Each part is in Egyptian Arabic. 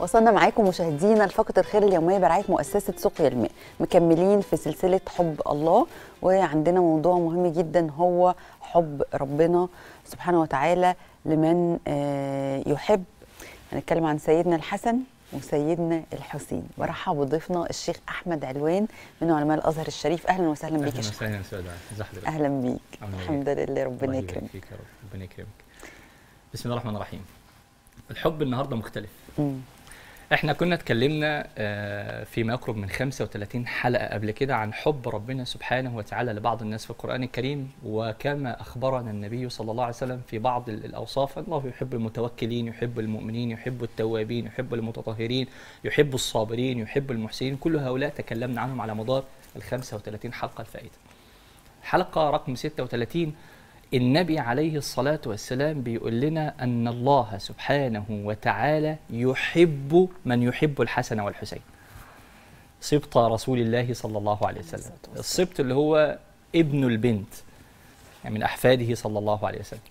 وصلنا معاكم مشاهدينا لفقره الخير اليوميه برعايه مؤسسه سقيا الماء مكملين في سلسله حب الله وعندنا موضوع مهم جدا هو حب ربنا سبحانه وتعالى لمن آه، يحب هنتكلم عن سيدنا الحسن وسيدنا الحسين برحب بضيفنا الشيخ احمد علوان من علماء الازهر الشريف اهلا وسهلا بيك يا اهلا شيخ وسهلا استاذ ازي حضرتك اهلا بيك عامل إيه؟ الحمد لله ربنا الله يبارك يكرمك فيك يا رب ربنا يكرمك بسم الله الرحمن الرحيم الحب النهارده مختلف مم. احنا كنا اتكلمنا آه، فيما يقرب من 35 حلقه قبل كده عن حب ربنا سبحانه وتعالى لبعض الناس في القران الكريم وكما اخبرنا النبي صلى الله عليه وسلم في بعض ال- الاوصاف الله يحب المتوكلين يحب المؤمنين يحب التوابين يحب المتطهرين يحب الصابرين يحب المحسنين كل هؤلاء تكلمنا عنهم على مدار ال 35 حلقه الفائته حلقه رقم 36 النبي عليه الصلاة والسلام بيقول لنا أن الله سبحانه وتعالى يحب من يحب الحسن والحسين سبط رسول الله صلى الله عليه وسلم الصلاة والسلام. السبط اللي هو ابن البنت يعني من أحفاده صلى الله عليه وسلم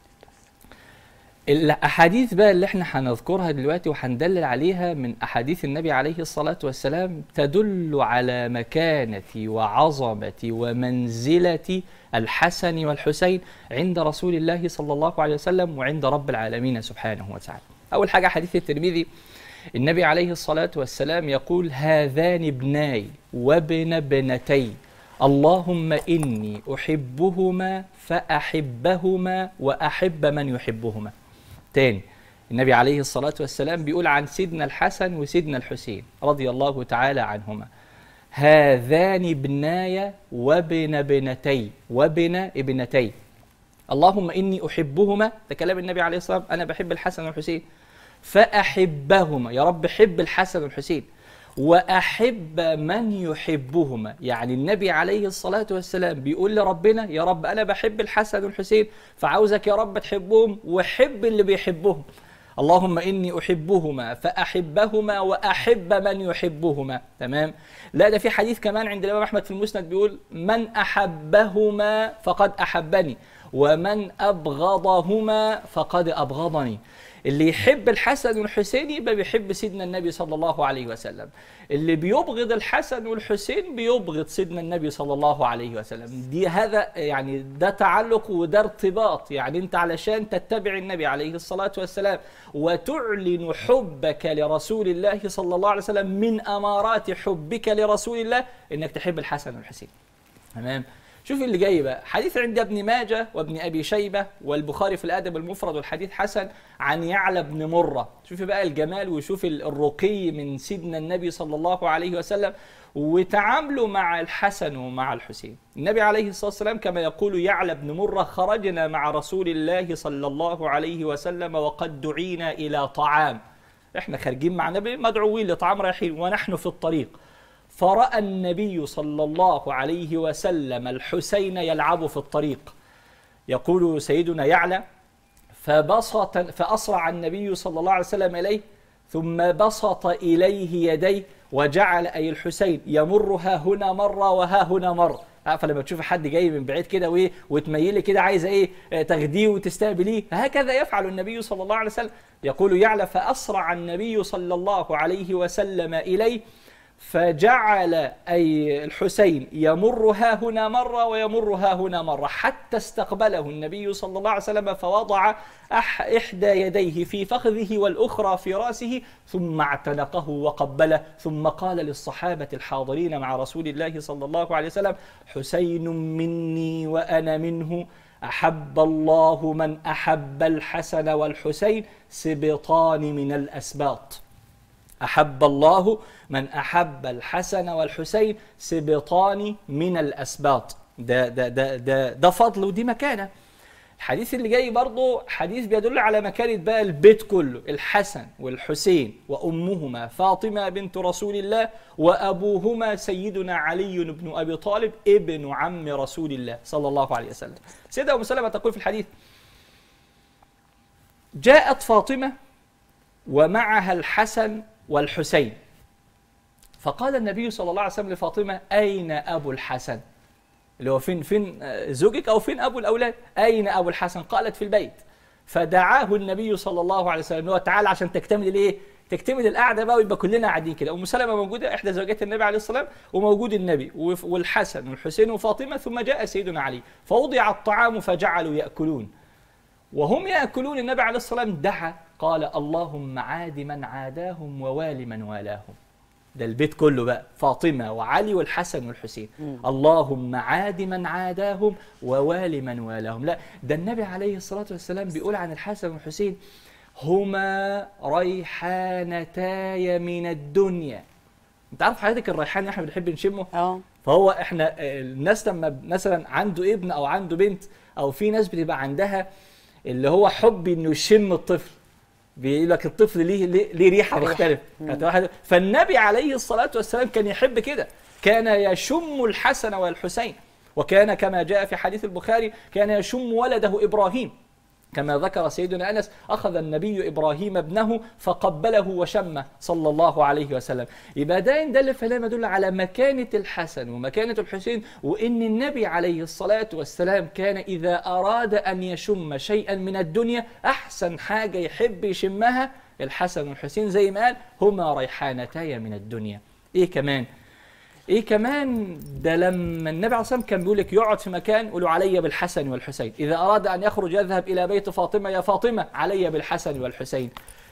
الأحاديث بقى اللي احنا هنذكرها دلوقتي وهندلل عليها من أحاديث النبي عليه الصلاة والسلام تدل على مكانة وعظمة ومنزلة الحسن والحسين عند رسول الله صلى الله عليه وسلم وعند رب العالمين سبحانه وتعالى أول حاجة حديث الترمذي النبي عليه الصلاة والسلام يقول هذان ابناي وابن ابنتي اللهم إني أحبهما فأحبهما وأحب من يحبهما تاني النبي عليه الصلاة والسلام بيقول عن سيدنا الحسن وسيدنا الحسين رضي الله تعالى عنهما هذان ابناي وابن ابنتي وابن ابنتي اللهم إني أحبهما ده كلام النبي عليه الصلاة والسلام أنا بحب الحسن والحسين فأحبهما يا رب حب الحسن والحسين وأحب من يحبهما يعني النبي عليه الصلاة والسلام بيقول لربنا يا رب أنا بحب الحسن والحسين فعاوزك يا رب تحبهم وحب اللي بيحبهم اللهم إني أحبهما فأحبهما وأحب من يحبهما تمام لا ده في حديث كمان عند الإمام أحمد في المسند بيقول من أحبهما فقد أحبني ومن أبغضهما فقد أبغضني اللي يحب الحسن والحسين يبقى بيحب سيدنا النبي صلى الله عليه وسلم اللي بيبغض الحسن والحسين بيبغض سيدنا النبي صلى الله عليه وسلم دي هذا يعني ده تعلق وده ارتباط يعني انت علشان تتبع النبي عليه الصلاة والسلام وتعلن حبك لرسول الله صلى الله عليه وسلم من أمارات حبك لرسول الله انك تحب الحسن والحسين تمام شوف اللي جاي بقى حديث عند ابن ماجه وابن ابي شيبه والبخاري في الادب المفرد والحديث حسن عن يعلى بن مره شوف بقى الجمال وشوف الرقي من سيدنا النبي صلى الله عليه وسلم وتعاملوا مع الحسن ومع الحسين النبي عليه الصلاه والسلام كما يقول يعلى بن مره خرجنا مع رسول الله صلى الله عليه وسلم وقد دعينا الى طعام احنا خارجين مع النبي مدعوين لطعام رايحين ونحن في الطريق فرأى النبي صلى الله عليه وسلم الحسين يلعب في الطريق يقول سيدنا يعلى فبسط فأسرع النبي صلى الله عليه وسلم إليه ثم بسط إليه يديه وجعل أي الحسين يمر ها هنا مرة وها هنا مرة عارفه لما تشوف حد جاي من بعيد كده وايه وتميلي كده عايزه ايه آه، تاخديه وتستقبليه هكذا يفعل النبي صلى الله عليه وسلم يقول يعلى فاسرع النبي صلى الله عليه وسلم اليه فجعل أي الحسين يمر ها هنا مرة ويمر ها هنا مرة حتى استقبله النبي صلى الله عليه وسلم فوضع أح إحدى يديه في فخذه والأخرى في رأسه ثم اعتنقه وقبله ثم قال للصحابة الحاضرين مع رسول الله صلى الله عليه وسلم حسين مني وأنا منه أحب الله من أحب الحسن والحسين سبطان من الأسباط أحب الله من أحب الحسن والحسين سبطان من الأسباط ده ده ده ده, ده فضل ودي مكانة الحديث اللي جاي برضه حديث بيدل على مكانة بقى البيت كله الحسن والحسين وأمهما فاطمة بنت رسول الله وأبوهما سيدنا علي بن أبي طالب ابن عم رسول الله صلى الله عليه وسلم سيدة أم سلمة تقول في الحديث جاءت فاطمة ومعها الحسن والحسين فقال النبي صلى الله عليه وسلم لفاطمة أين أبو الحسن اللي هو فين فين آه، زوجك أو فين أبو الأولاد أين أبو الحسن قالت في البيت فدعاه النبي صلى الله عليه وسلم هو تعالى عشان تكتمل الايه تكتمل القعده بقى ويبقى كلنا قاعدين كده ام سلمه موجوده احدى زوجات النبي عليه الصلاه والسلام وموجود النبي وف- والحسن والحسين وفاطمه ثم جاء سيدنا علي فوضع الطعام فجعلوا ياكلون وهم ياكلون النبي عليه الصلاه والسلام دعا قال اللهم عاد من عاداهم ووال من والاهم ده البيت كله بقى فاطمه وعلي والحسن والحسين اللهم عاد من عاداهم ووال من والاهم لا ده النبي عليه الصلاه والسلام بيقول عن الحسن والحسين هما ريحانتاي من الدنيا انت عارف حضرتك الريحان اللي احنا بنحب نشمه اه فهو احنا آه، الناس لما مثلا عنده ابن او عنده بنت او في ناس بتبقى عندها اللي هو حب انه يشم الطفل بيقول لك الطفل ليه ليه, ليه ريحه ريحة. مختلفه كانت واحد- فالنبي عليه الصلاه والسلام كان يحب كده كان يشم الحسن والحسين وكان كما جاء في حديث البخاري كان يشم ولده ابراهيم كما ذكر سيدنا انس اخذ النبي ابراهيم ابنه فقبله وشمه صلى الله عليه وسلم يبقى ده إن دل فلا يدل على مكانه الحسن ومكانه الحسين وان النبي عليه الصلاه والسلام كان اذا اراد ان يشم شيئا من الدنيا احسن حاجه يحب يشمها الحسن والحسين زي ما قال هما ريحانتاي من الدنيا ايه كمان ايه كمان ده لما النبي عليه الصلاه والسلام كان بيقول لك يقعد في مكان قولوا علي بالحسن والحسين اذا اراد ان يخرج يذهب الى بيت فاطمه يا فاطمه علي بالحسن والحسين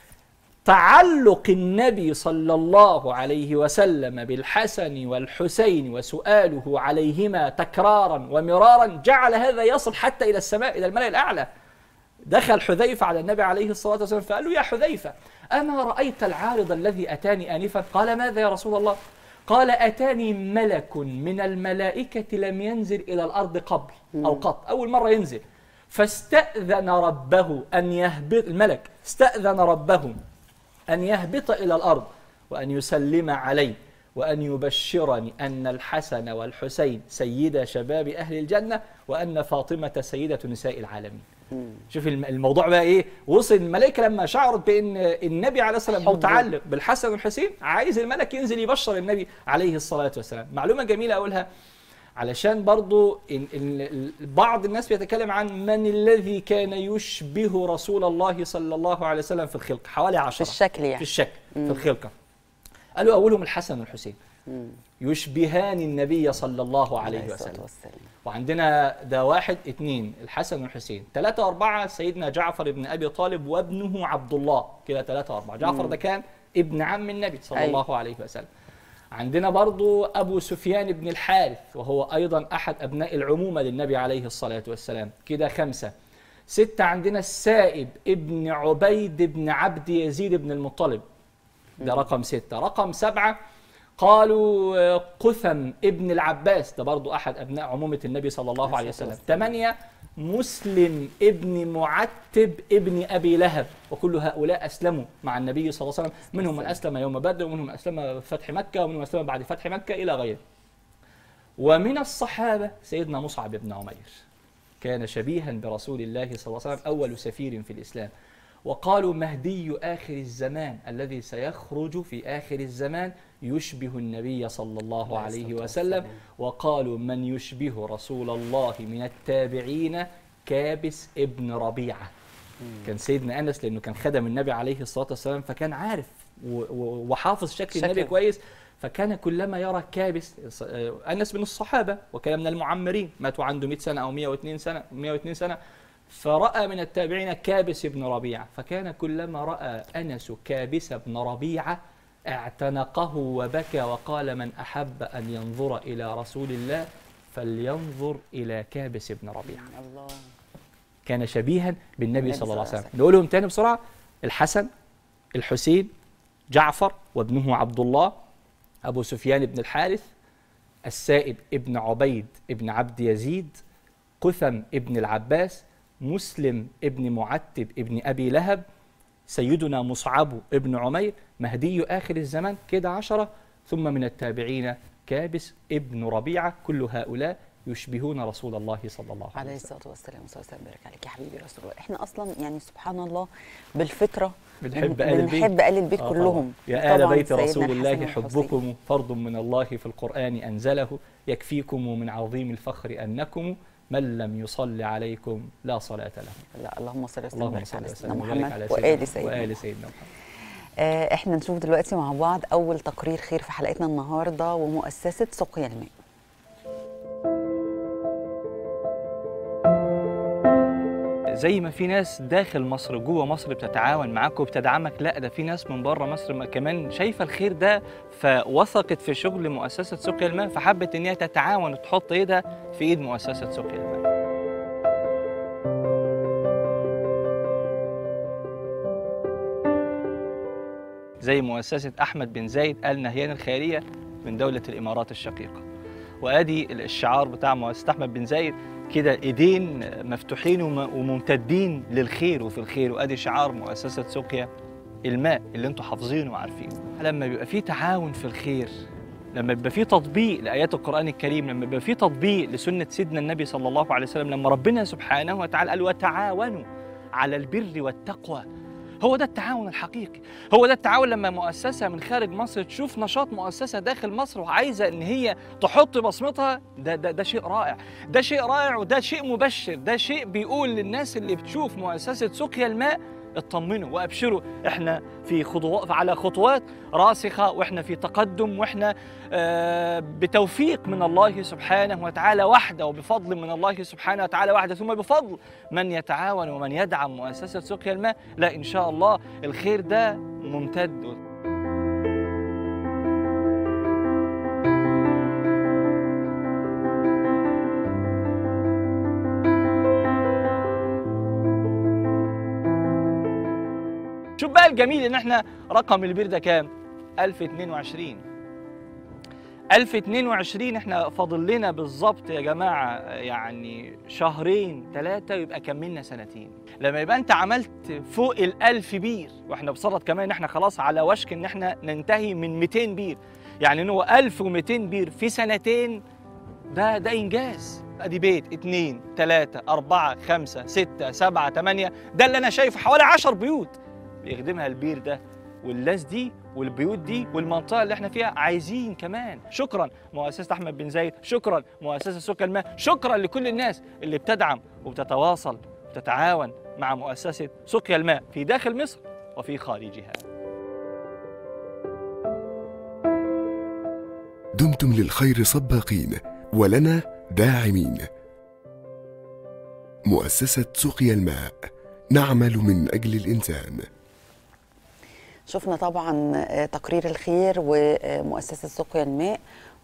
تعلق النبي صلى الله عليه وسلم بالحسن والحسين وسؤاله عليهما تكرارا ومرارا جعل هذا يصل حتى الى السماء الى الملأ الاعلى دخل حذيفه على النبي عليه الصلاه والسلام فقال له يا حذيفه اما رايت العارض الذي اتاني انفا قال ماذا يا رسول الله قال اتاني ملك من الملائكه لم ينزل الى الارض قبل او قط اول مره ينزل فاستاذن ربه ان يهبط الملك استاذن ربه أن يهبط إلى الأرض وأن يسلم علي وأن يبشرني أن الحسن والحسين سيدا شباب أهل الجنة وأن فاطمة سيدة نساء العالمين شوف الم- الموضوع بقى ايه وصل الملائكه لما شعرت بان النبي عليه الصلاه والسلام حبه. متعلق بالحسن والحسين عايز الملك ينزل يبشر النبي عليه الصلاه والسلام معلومه جميله اقولها علشان برضو إن إن ال- بعض الناس بيتكلم عن من الذي كان يشبه رسول الله صلى الله عليه وسلم في الخلق حوالي في عشرة الشكل في يعني الشكل في الخلقة قالوا أولهم الحسن والحسين يشبهان النبي صلى الله عليه الصلاة وسلم والسلام وعندنا ده واحد اثنين الحسن والحسين ثلاثة وأربعة سيدنا جعفر بن أبي طالب وابنه عبد الله كده ثلاثة وأربعة جعفر ده كان ابن عم النبي صلى أيوة. الله عليه وسلم عندنا برضو أبو سفيان بن الحارث وهو أيضا أحد أبناء العمومة للنبي عليه الصلاة والسلام كده خمسة ستة عندنا السائب ابن عبيد بن عبد يزيد بن المطلب ده رقم ستة رقم سبعة قالوا آه، قثم ابن العباس ده برضو أحد أبناء عمومة النبي صلى الله عليه وسلم ثمانية مسلم ابن معتب ابن أبي لهب وكل هؤلاء أسلموا مع النبي صلى الله عليه وسلم منهم من أسلم يوم بدر ومنهم من أسلم في فتح مكة ومنهم من أسلم بعد فتح مكة إلى غيره ومن الصحابة سيدنا مصعب بن عمير كان شبيها برسول الله صلى الله عليه وسلم أول سفير في الإسلام وقالوا مهدي آخر الزمان الذي سيخرج في آخر الزمان يشبه النبي صلى الله عليه عليه الصلاة وسلم والسلام. وقالوا من يشبه رسول الله من التابعين كابس ابن ربيعة كان سيدنا أنس لأنه كان خدم النبي عليه الصلاة والسلام فكان عارف و- و- وحافظ شكل النبي شكله. كويس فكان كلما يرى كابس آه، أنس من الصحابة وكان من المعمرين ماتوا عنده 100 سنة أو 102 سنة 102 سنة فرأى من التابعين كابس بن ربيعة فكان كلما رأى أنس كابس بن ربيعة اعتنقه وبكى وقال من أحب أن ينظر إلى رسول الله فلينظر إلى كابس بن ربيعة الله كان شبيها بالنبي النبي صلى الله عليه صلى الله وسلم عليه نقولهم تاني بسرعة الحسن الحسين جعفر وابنه عبد الله أبو سفيان بن الحارث السائب ابن عبيد ابن عبد يزيد قثم ابن العباس مسلم ابن معتب ابن أبي لهب سيدنا مصعب ابن عمير مهدي آخر الزمان كده عشرة ثم من التابعين كابس ابن ربيعة كل هؤلاء يشبهون رسول الله صلى الله عليه عليه وسلم الصلاه والسلام صلى الله عليه وسلم بارك عليك يا حبيبي رسول الله احنا اصلا يعني سبحان الله بالفطره بنحب بن- آل البيت بنحب ال البيت آه كلهم طبعاً. يا آل طبعاً بيت سيدنا رسول الله الحسن والحسين. حبكم فرض من الله في القرآن أنزله يكفيكم من عظيم الفخر أنكم من لم يصل عليكم لا صلاة له لا اللهم صل وسلم اللهم وبارك صل على وسلم سيدنا وبارك محمد على وآل سيدنا سيدنا وآل سيدنا محمد آه، احنا نشوف دلوقتي مع بعض اول تقرير خير في حلقتنا النهارده ومؤسسه سقيا الماء زي ما في ناس داخل مصر جوه مصر بتتعاون معاك وبتدعمك لا ده في ناس من بره مصر ما- كمان شايفه الخير ده فوثقت في شغل مؤسسه سقيا الماء فحبت ان هي تتعاون وتحط ايدها في ايد مؤسسه سقيا الماء زي مؤسسة أحمد بن زايد آل نهيان الخيرية من دولة الإمارات الشقيقة وادي الشعار بتاع مؤسسه احمد بن زايد كده ايدين مفتوحين وم- وممتدين للخير وفي الخير وادي شعار مؤسسه سقيا الماء اللي انتم حافظينه وعارفينه لما بيبقى في تعاون في الخير لما بيبقى في تطبيق لايات القران الكريم لما بيبقى في تطبيق لسنه سيدنا النبي صلى الله عليه وسلم لما ربنا سبحانه وتعالى قال وتعاونوا على البر والتقوى هو ده التعاون الحقيقي هو ده التعاون لما مؤسسة من خارج مصر تشوف نشاط مؤسسة داخل مصر وعايزة إن هي تحط بصمتها ده ده ده شيء رائع ده شيء رائع وده شيء مبشر ده شيء بيقول للناس اللي بتشوف مؤسسة سقيا الماء اطمنوا وابشروا احنا في خطوات على خطوات راسخه واحنا في تقدم واحنا آه بتوفيق من الله سبحانه وتعالى وحده وبفضل من الله سبحانه وتعالى وحده ثم بفضل من يتعاون ومن يدعم مؤسسه سقيا الماء لا ان شاء الله الخير ده ممتد شوف بقى الجميل ان احنا رقم البير ده كام 1022 1022 احنا فاضل لنا بالظبط يا جماعه يعني شهرين ثلاثه يبقى كملنا سنتين لما يبقى انت عملت فوق الألف بير واحنا بصدد كمان ان احنا خلاص على وشك ان احنا ننتهي من 200 بير يعني ان هو 1200 بير في سنتين ده ده انجاز ادي بيت اتنين تلاتة أربعة خمسة ستة سبعة تمانية ده اللي أنا شايفه حوالي عشر بيوت بيخدمها البير ده والناس دي والبيوت دي والمنطقة اللي احنا فيها عايزين كمان شكرا مؤسسة أحمد بن زايد شكرا مؤسسة سكر الماء شكرا لكل الناس اللي بتدعم وبتتواصل وتتعاون مع مؤسسة سقيا الماء في داخل مصر وفي خارجها دمتم للخير سباقين ولنا داعمين مؤسسة سقيا الماء نعمل من أجل الإنسان شفنا طبعا آه، تقرير الخير ومؤسسه سقيا الماء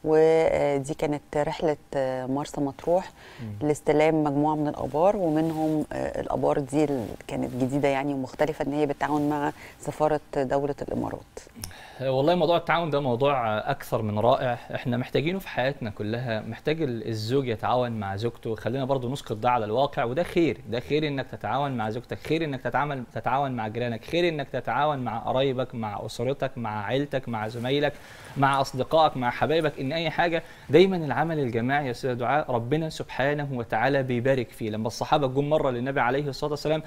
ودي كانت رحله آه، مرسى مطروح لاستلام مجموعه من الابار ومنهم آه، الابار دي اللي كانت جديده يعني ومختلفه ان هي بالتعاون مع سفاره دوله الامارات والله موضوع التعاون ده موضوع اكثر من رائع احنا محتاجينه في حياتنا كلها محتاج الزوج يتعاون مع زوجته خلينا برضو نسقط ده على الواقع وده خير ده خير انك تتعاون مع زوجتك خير انك تتعامل تتعاون مع جيرانك خير انك تتعاون مع قرايبك مع اسرتك مع عيلتك مع زمايلك مع اصدقائك مع حبايبك ان اي حاجه دايما العمل الجماعي يا استاذ دعاء ربنا سبحانه وتعالى بيبارك فيه لما الصحابه جم مره للنبي عليه الصلاه والسلام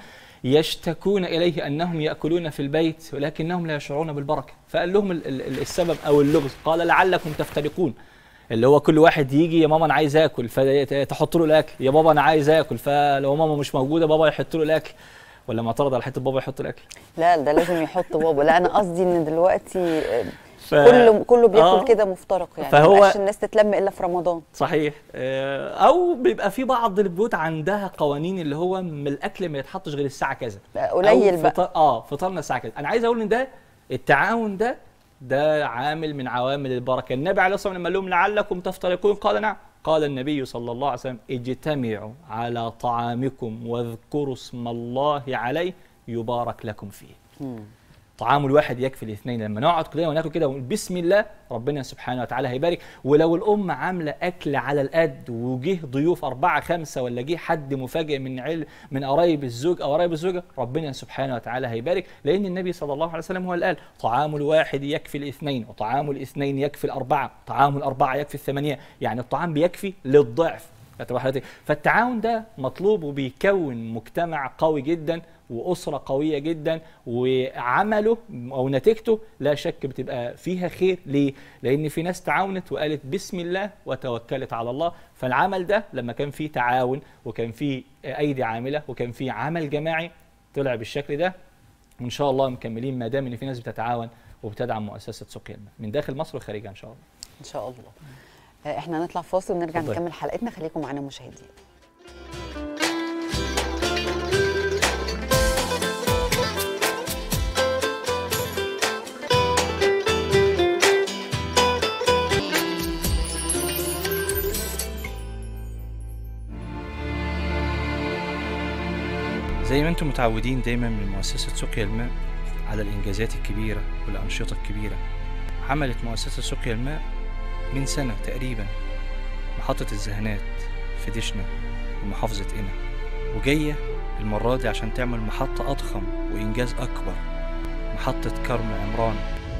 يشتكون اليه انهم ياكلون في البيت ولكنهم لا يشعرون بالبركه فقال لهم ال- ال- السبب او اللغز قال لعلكم تفترقون اللي هو كل واحد يجي يا ماما انا عايز اكل فتحط له الاكل يا بابا انا عايز اكل فلو ماما مش موجوده بابا يحط له الاكل ولا معترض على حته بابا يحط الاكل لا ده لازم يحط بابا لا انا قصدي ان دلوقتي آه، ف... كله كله بياكل آه. كده مفترق يعني فهو- فهو الناس تتلم الا في رمضان صحيح آه، او بيبقى في بعض البيوت عندها قوانين اللي هو من الاكل ما يتحطش غير الساعه كذا قليل أو بقى فطار اه فطارنا الساعه كذا انا عايز اقول ان ده التعاون ده ده عامل من عوامل البركه النبي عليه الصلاه والسلام لما قال لهم لعلكم تفترقون قال نعم قال النبي صلى الله عليه وسلم اجتمعوا على طعامكم واذكروا اسم الله عليه يبارك لكم فيه مم. طعام الواحد يكفي الاثنين لما نقعد كلنا وناكل كده ونقول بسم الله ربنا سبحانه وتعالى هيبارك ولو الام عامله اكل على القد وجه ضيوف اربعه خمسه ولا جه حد مفاجئ من عيل من قرايب الزوج او قرايب الزوجه ربنا سبحانه وتعالى هيبارك لان النبي صلى الله عليه وسلم هو اللي قال طعام الواحد يكفي الاثنين وطعام الاثنين يكفي الاربعه طعام الاربعه يكفي الثمانيه يعني الطعام بيكفي للضعف هتبقى حضرتك فالتعاون ده مطلوب وبيكون مجتمع قوي جدا واسره قويه جدا وعمله او نتيجته لا شك بتبقى فيها خير ليه؟ لان في ناس تعاونت وقالت بسم الله وتوكلت على الله فالعمل ده لما كان فيه تعاون وكان فيه ايدي عامله وكان فيه عمل جماعي طلع بالشكل ده وان شاء الله مكملين ما دام ان في ناس بتتعاون وبتدعم مؤسسه سقيا الماء من داخل مصر وخارجها ان شاء الله ان شاء الله آه، احنا هنطلع فاصل ونرجع اتفضلي. نكمل حلقتنا خليكم معانا مشاهدين زي ما انتم متعودين دايما من مؤسسة سقيا الماء على الإنجازات الكبيرة والأنشطة الكبيرة عملت مؤسسة سقيا الماء من سنة تقريبا محطة الزهنات في دشنا ومحافظة قنا وجاية المرة دي عشان تعمل محطة أضخم وإنجاز أكبر محطة كرم عمران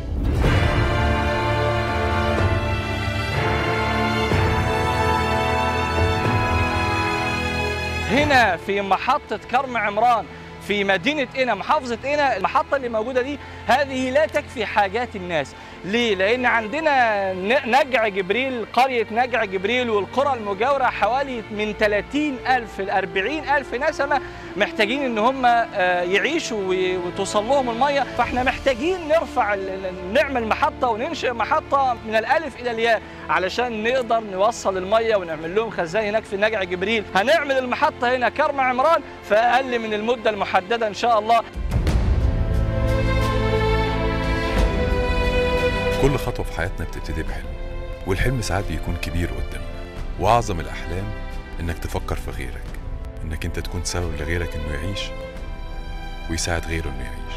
هنا في محطة كرم عمران في مدينة قنا محافظة قنا المحطة اللي موجودة دي هذه لا تكفي حاجات الناس ليه؟ لأن عندنا ن- نجع جبريل قرية نجع جبريل والقرى المجاورة حوالي من 30 ألف ل 40 ألف نسمة محتاجين إن هم آه، يعيشوا و- وتوصل لهم المية فإحنا محتاجين نرفع ال- ال- نعمل محطة وننشئ محطة من الألف إلى الياء علشان نقدر نوصل المية ونعمل لهم خزان هناك في نجع جبريل هنعمل المحطة هنا كرم عمران في أقل من المدة المحددة إن شاء الله كل خطوة في حياتنا بتبتدي بحلم والحلم ساعات بيكون كبير قدامنا وأعظم الأحلام إنك تفكر في غيرك إنك أنت تكون سبب لغيرك إنه يعيش ويساعد غيره إنه يعيش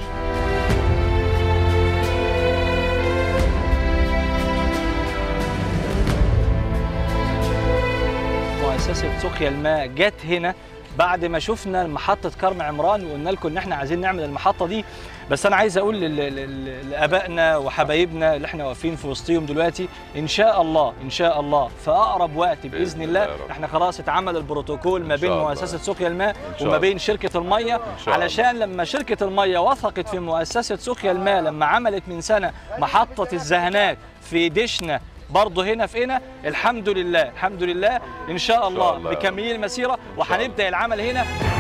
مؤسسة سقيا الماء جت هنا بعد ما شفنا محطة كرم عمران وقلنا لكم ان احنا عايزين نعمل المحطة دي بس انا عايز اقول لل- لل- لابائنا وحبايبنا اللي احنا واقفين في وسطهم دلوقتي ان شاء الله ان شاء الله في اقرب وقت باذن بإذن الله الله يا رب. احنا خلاص اتعمل البروتوكول ما بين شاء الله. مؤسسة سقيا الماء إن شاء وما الله. بين شركة المية شاء علشان لما شركة المية وثقت في مؤسسة سقيا الماء لما عملت من سنة محطة الزهنات في دشنا برضه هنا في هنا الحمد لله الحمد لله ان شاء الله الله يا رب. مكملين المسيره شاء الله. وهنبدا العمل هنا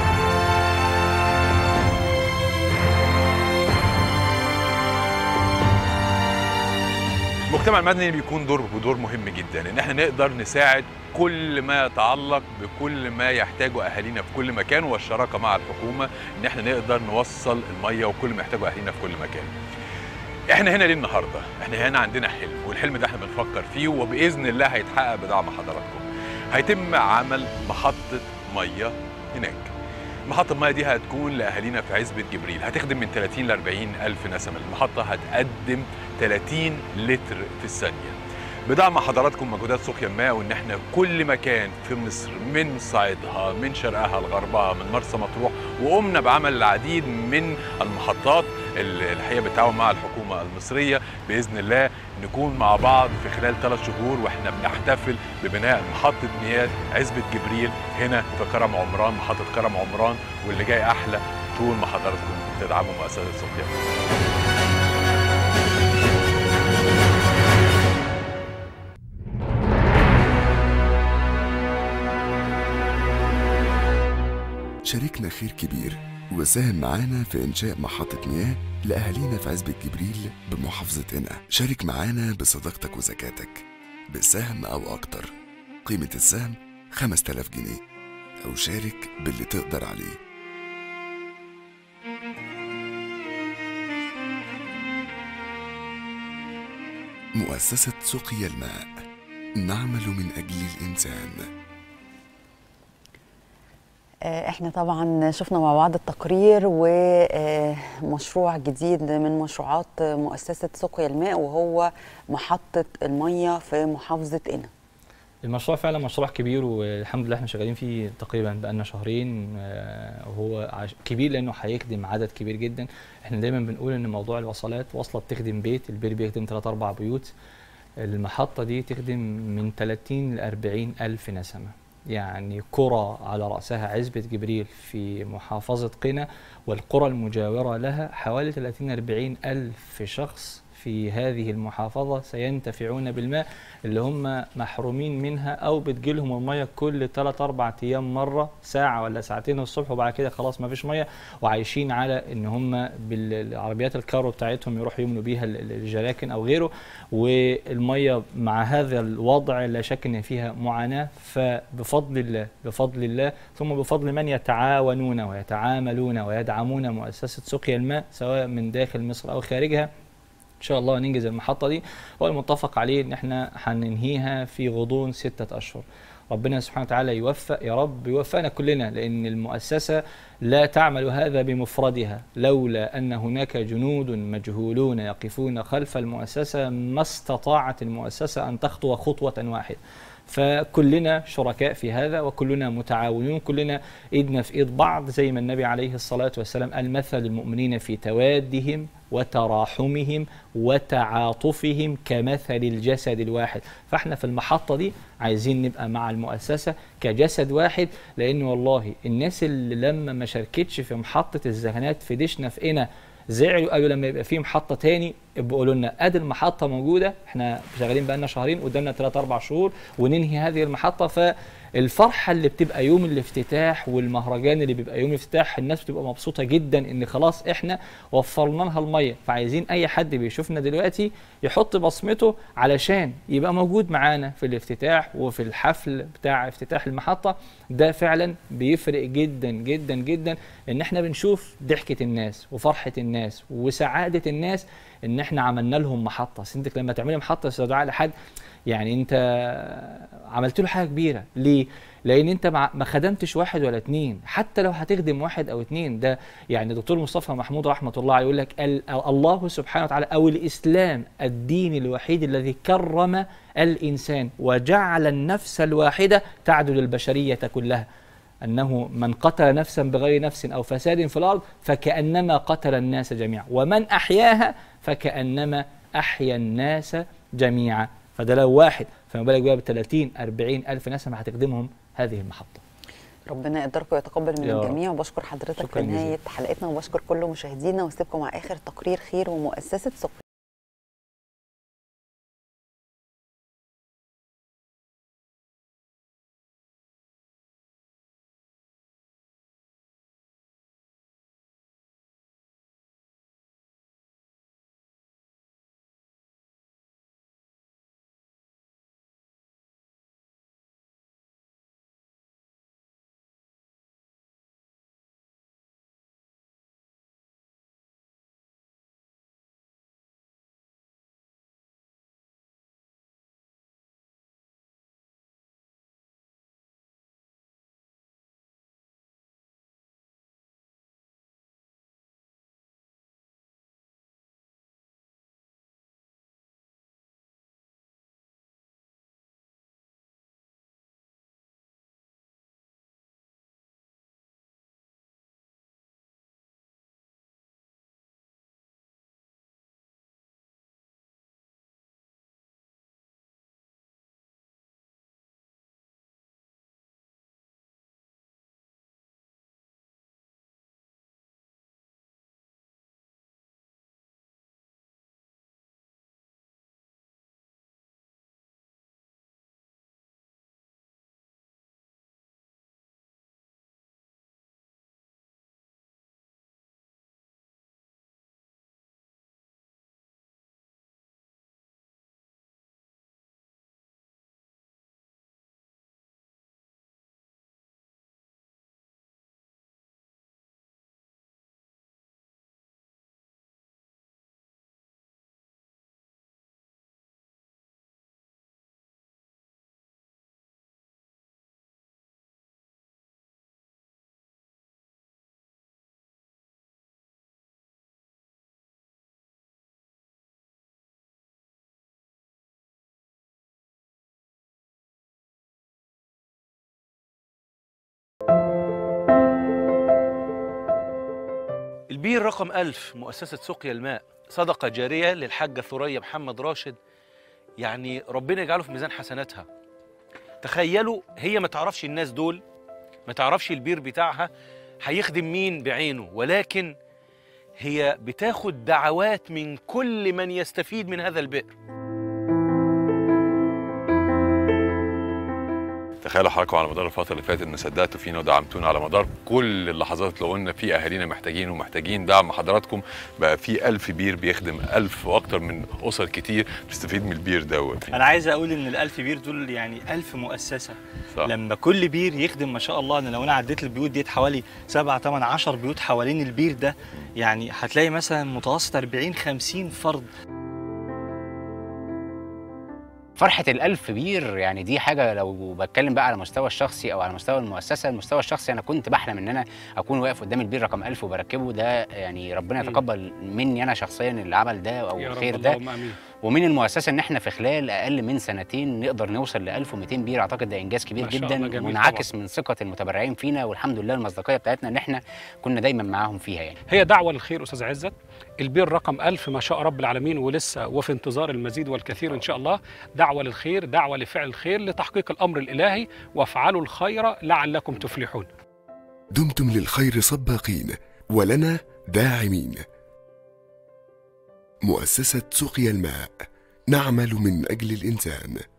المجتمع المدني بيكون دور دور مهم جدا ان احنا نقدر نساعد كل ما يتعلق بكل ما يحتاجه اهالينا في كل مكان والشراكه مع الحكومه ان احنا نقدر نوصل الميه وكل ما يحتاجه اهالينا في كل مكان. احنا هنا ليه النهارده؟ احنا هنا عندنا حلم والحلم ده احنا بنفكر فيه وباذن الله هيتحقق بدعم حضراتكم. هيتم عمل محطه ميه هناك. محطة المياه دي هتكون لأهالينا في عزبة جبريل هتخدم من 30 ل 40 ألف نسمة المحطة هتقدم 30 لتر في الثانية بدعم حضراتكم مجهودات سقيا الماء وان احنا كل مكان في مصر من صعيدها من شرقها لغربها من مرسى مطروح وقمنا بعمل العديد من المحطات اللي الحقيقه بالتعاون مع الحكومه المصريه باذن الله نكون مع بعض في خلال ثلاث شهور واحنا بنحتفل ببناء محطه مياه عزبه جبريل هنا في كرم عمران محطه كرم عمران واللي جاي احلى طول ما حضراتكم تدعموا مؤسسه سقيا الماء شاركنا خير كبير وساهم معانا في إنشاء محطة مياه لأهالينا في عزبة جبريل بمحافظة قنا شارك معانا بصداقتك وزكاتك بسهم أو أكتر قيمة السهم 5000 جنيه أو شارك باللي تقدر عليه مؤسسة سقيا الماء نعمل من أجل الإنسان آه، احنا طبعا شفنا مع بعض التقرير ومشروع جديد من مشروعات مؤسسة سقيا الماء وهو محطة المية في محافظة قنا المشروع فعلا مشروع كبير والحمد لله احنا شغالين فيه تقريبا بقالنا شهرين آه، وهو عش- كبير لانه هيخدم عدد كبير جدا احنا دايما بنقول ان موضوع الوصلات واصله بتخدم بيت البيت بيخدم 3 4 بيوت المحطه دي تخدم من 30 ل 40 الف نسمه يعني قرى على راسها عزبه جبريل في محافظه قنا والقرى المجاوره لها حوالي 30 40 الف شخص في هذه المحافظة سينتفعون بالماء اللي هم محرومين منها أو بتجيلهم المية كل 3 4 أيام مرة ساعة ولا ساعتين الصبح وبعد كده خلاص ما فيش مية وعايشين على إن هم بالعربيات الكارو بتاعتهم يروحوا يملوا بيها ال- ال- الجراكن أو غيره والمية مع هذا الوضع لا شك ان فيها معاناه فبفضل الله بفضل الله ثم بفضل من يتعاونون ويتعاملون ويدعمون مؤسسه سقيا الماء سواء من داخل مصر او خارجها ان شاء الله ننجز المحطه دي هو المتفق عليه ان احنا هننهيها في غضون ستة اشهر ربنا سبحانه وتعالى يوفق يا رب يوفقنا كلنا لان المؤسسه لا تعمل هذا بمفردها لولا ان هناك جنود مجهولون يقفون خلف المؤسسه ما استطاعت المؤسسه ان تخطو خطوه واحده فكلنا شركاء في هذا وكلنا متعاونون كلنا ايدنا في ايد بعض زي ما النبي عليه الصلاه والسلام قال مثل المؤمنين في توادهم وتراحمهم وتعاطفهم كمثل الجسد الواحد فاحنا في المحطه دي عايزين نبقى مع المؤسسه كجسد واحد لان والله الناس اللي لما ما شاركتش في محطه الزهنات في دشنا في قنا زعلوا قالوا لما يبقى في محطه تاني يبقوا قولوا لنا ادي المحطه موجوده احنا شغالين بقالنا شهرين قدامنا 3 4 شهور وننهي هذه المحطه فالفرحه اللي بتبقى يوم الافتتاح والمهرجان اللي بيبقى يوم الافتتاح الناس بتبقى مبسوطه جدا ان خلاص احنا وفرنا لها الميه فعايزين اي حد بيشوفنا دلوقتي يحط بصمته علشان يبقى موجود معانا في الافتتاح وفي الحفل بتاع افتتاح المحطه ده فعلا بيفرق جدا جدا جدا ان احنا بنشوف ضحكه الناس وفرحه الناس وسعاده الناس ان احنا عملنا لهم محطه أصل انت لما تعملي محطه استودعاء لحد يعني انت عملت له حاجه كبيره ليه لان انت مع- ما خدمتش واحد ولا اتنين حتى لو هتخدم واحد او اتنين ده يعني دكتور مصطفى محمود رحمه الله عليه يقول لك ال- الله سبحانه وتعالى او الاسلام الدين الوحيد الذي كرم الانسان وجعل النفس الواحده تعدل البشريه كلها أنه من قتل نفسا بغير نفس أو فساد في الأرض فكأنما قتل الناس جميعا ومن أحياها فكأنما أحيا الناس جميعا فده لو واحد فما بالك بقى ب 30 40 ألف ناس ما هتخدمهم هذه المحطة ربنا يقدركم ويتقبل من يا رب. الجميع وبشكر حضرتك شكراً في نهايه جزيلاً. حلقتنا وبشكر كل مشاهدينا واسيبكم مع اخر تقرير خير ومؤسسه سقيا البير رقم ألف مؤسسة سقيا الماء صدقة جارية للحاجة ثريا محمد راشد يعني ربنا يجعله في ميزان حسناتها تخيلوا هي ما تعرفش الناس دول ما تعرفش البير بتاعها هيخدم مين بعينه ولكن هي بتاخد دعوات من كل من يستفيد من هذا البئر تخيلوا حضراتكم على مدار الفتره اللي فاتت ان صدقتوا فينا ودعمتونا على مدار كل اللحظات اللي قلنا في اهالينا محتاجين ومحتاجين دعم حضراتكم بقى في ألف بير بيخدم ألف واكتر من اسر كتير بتستفيد من البير دوت انا عايز اقول ان الالف بير دول يعني الف مؤسسه صح. لما كل بير يخدم ما شاء الله انا لو انا عديت البيوت ديت حوالي 7 8 10 بيوت حوالين البير ده يعني هتلاقي مثلا متوسط 40 50 فرد فرحة الألف بير يعني دي حاجة لو بتكلم بقى على المستوى الشخصي أو على مستوى المؤسسة المستوى الشخصي أنا كنت بحلم إن أنا أكون واقف قدام البير رقم ألف وبركبه ده يعني ربنا يتقبل مني أنا شخصيا العمل ده أو يا رب الخير ده اللهم امين ومن المؤسسة إن إحنا في خلال أقل من سنتين نقدر نوصل ل 1200 بير أعتقد ده إنجاز كبير ما شاء جدا الله، جميل منعكس من ثقة المتبرعين فينا والحمد لله المصداقية بتاعتنا إن إحنا كنا دايما معاهم فيها يعني هي دعوه للخير استاذ عزت البير رقم ألف ما شاء رب العالمين ولسه وفي انتظار المزيد والكثير ان شاء الله دعوه للخير دعوه لفعل الخير لتحقيق الامر الالهي وافعلوا الخير لعلكم تفلحون دمتم للخير سباقين ولنا داعمين مؤسسة سقيا الماء نعمل من أجل الإنسان